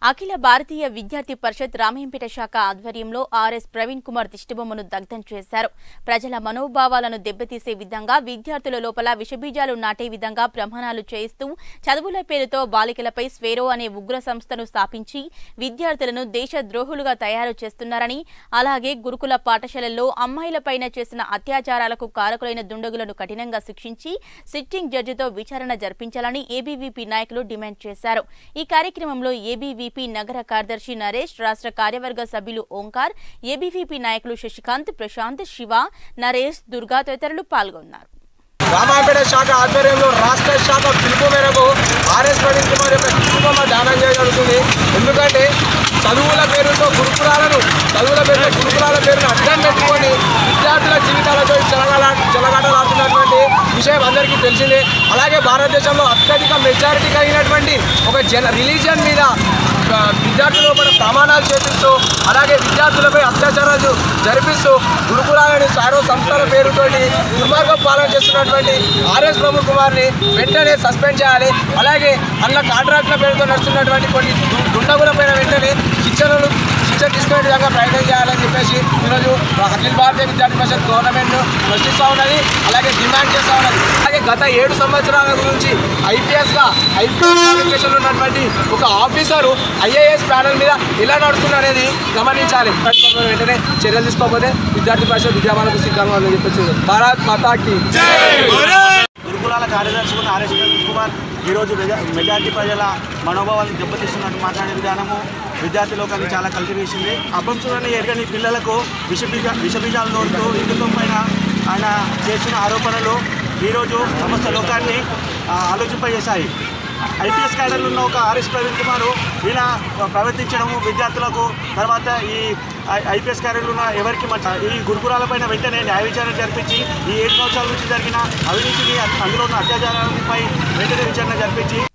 అఖిల భారతీయ విద్యార్థి పరిషత్ రామయంపేట శాఖ ఆధ్వర్యంలో ఆర్ఎస్ ప్రవీణ్ కుమార్ దిష్టిబొమ్మను దగ్ధం చేశారు ప్రజల మనోభావాలను దెబ్బతీసే విధంగా విద్యార్థుల లోపల విషబీజాలు నాటే విధంగా ప్రమాణాలు చేయిస్తూ చదువుల పేరుతో బాలికలపై స్వేరో అనే ఉగ్ర సంస్థను స్థాపించి విద్యార్థులను దేశ ద్రోహులుగా తయారు చేస్తున్నారని అలాగే గురుకుల పాఠశాలల్లో అమ్మాయిలపైన చేసిన అత్యాచారాలకు కారకులైన దుండగులను కఠినంగా శిక్షించి సిట్టింగ్ జడ్జితో విచారణ జరిపించాలని ఏబీవీపీ నాయకులు డిమాండ్ చేశారు ఈ కార్యక్రమంలో ఏబీవీపీ నగర కార్యదర్శి నరేష్ రాష్ట్ర కార్యవర్గ సభ్యులు ఓంకార్ ఏబీవీపీ నాయకులు శశికాంత్ ప్రశాంత్ శివ నరేష్ దుర్గా తదితరులు పాల్గొన్నారు రామాయపేట శాఖ ఆధ్వర్యంలో రాష్ట్ర శాఖ పిలుపు మేరకు ఆర్ఎస్ ప్రవీణ్ కుమార్ యొక్క కుటుంబం దానం చేయగలుగుతుంది ఎందుకంటే చదువుల పేరుతో గురుకులాలను చదువుల పేరుతో గురుకులాల పేరును అడ్డం పెట్టుకొని విద్యార్థుల జీవితాలతో చెలగాల చెలగాటలాడుతున్నటువంటి విషయం అందరికీ తెలిసిందే అలాగే భారతదేశంలో అత్యధిక మెజారిటీ కలిగినటువంటి ఒక జన రిలీజియన్ మీద ఆ, విద్యార్థులు మన ప్రమాణాలు చేపిస్తూ అలాగే విద్యార్థులపై అత్యాచారాలు జరిపిస్తూ గురుకులాలని సారో సంస్థల పేరుతోటి దుర్మార్గం పాలన చేస్తున్నటువంటి ఆర్ఎస్ ప్రభు కుమార్ని వెంటనే సస్పెండ్ చేయాలి అలాగే అన్న కాంట్రాక్ట్ల పేరుతో నడుస్తున్నటువంటి కొన్ని దు- దుండగులపైన వెంటనే శిక్షణలు శిక్ష తీసుకునే విధంగా ప్రయత్నం చేయాలని చెప్పేసి ఈరోజు అఖిల భారతీయ విద్యార్థి పరిషత్ గవర్నమెంట్ ప్రశ్నిస్తూ ఉన్నది అలాగే డిమాండ్ చేస్తూ ఉన్నది అలాగే గత ఏడు సంవత్సరాల గురించి ఐపీఎస్గా ఐపీఎస్ క్వాలిఫికేషన్ ఉన్నటువంటి ఒక ఆఫీసరు ఐఏఎస్ ప్యానల్ మీద ఎలా నడుస్తుంది అనేది గమనించాలి ప్రభుత్వం వెంటనే చర్యలు తీసుకోకపోతే విద్యార్థి పరిషత్ విద్యామాలకు సిద్ధంగా ఉందని చెప్పేసి భారత్ మాతాకి గురుకులాల కార్యదర్శి ఉన్న ఆర్ఎస్ ప్రవీణ్ కుమార్ ఈరోజు మెజా మెజార్టీ ప్రజల మనోభావాన్ని దెబ్బతీస్తున్నట్టు మాట్లాడే విధానము విద్యార్థి లోకాన్ని చాలా కలిసివేసింది అభంశులని ఎరగని పిల్లలకు విషబీజ విషబీజాలు నోడుతూ హిందుత్వం పైన ఆయన చేసిన ఆరోపణలు ఈరోజు సమస్త లోకాన్ని ఆ, ఆలోచింపజేశాయి ఐపీఎస్ క్యాడర్లు ఉన్న ఒక ఆర్ఎస్ ప్రవీణ్ కుమార్ ఈయన ప్రవర్తించడము విద్యార్థులకు తర్వాత ఈ ఐ- ఐపీఎస్ క్యాడర్లు ఉన్న ఎవరికి మంచి ఈ గురుకులాలపైన వెంటనే న్యాయ విచారణ జరిపించి ఈ ఏడు సంవత్సరాల నుంచి జరిగిన అవినీతిని అందులో ఉన్న అత్యాచారాలపై వెంటనే విచారణ జరిపించి